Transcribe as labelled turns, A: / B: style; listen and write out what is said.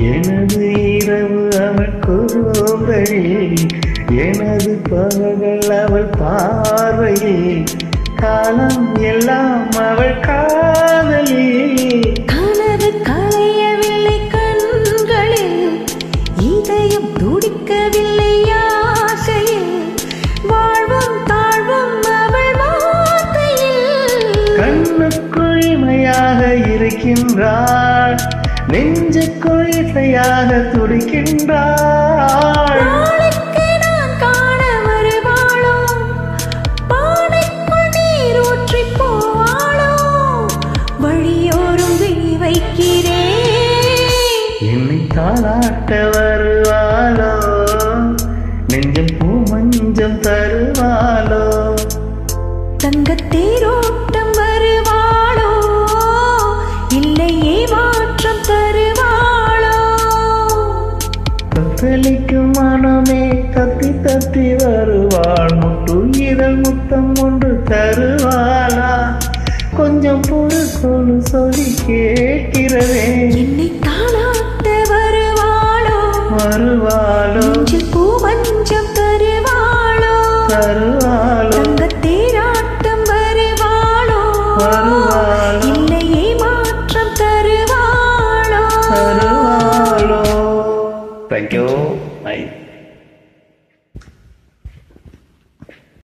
A: எனது இரவு அவள் கூந்தலில் எனது பகல் அவள் பார்வையில் காலம் எல்லாம் அவள் காதலில்
B: கனவு கலையவில்லை கண்களில் இதயம் துடிக்கவில்லை ஆசையில் வாழ்வும் தாழ்வும் அவள் வார்த்தையில்
A: கண்ணுக்குள் இமையாக இருக்கின்றாள் நெஞ்சுக்குள் இசையாக துடிக்கின்றாள்
B: நாளைக்கு நான் காண வருவாளோ பானைக்குள் நீர் ஊற்றி போவாளோ வழியோரும் விழி வைக்கிறேன்
A: என்னை தாளாட்ட வருவாளோ நெஞ்சம் பூ மஞ்சம் தருவாளோ
B: தங்கத்தேரோட்டம் வருவாளோ இல்லையே மாற்றம் தருவாளோ
A: தத்தளிக்கும் மனமே தத்தி தத்தி வருவாள் முட்டு இதழ் முத்தம் ஒன்று தருவாளா கொஞ்சம் பொறு சொல்லு சொல்லி கேட்கிறதே
B: என்னை தாளாட்ட வருவாளோ
A: வருவாளோ
B: நெஞ்சில் பூ மஞ்சம் தருவாளோ
A: தருவாளோ
B: தங்கத்தேராட்டம் வருவாளோ
A: வருவாளோ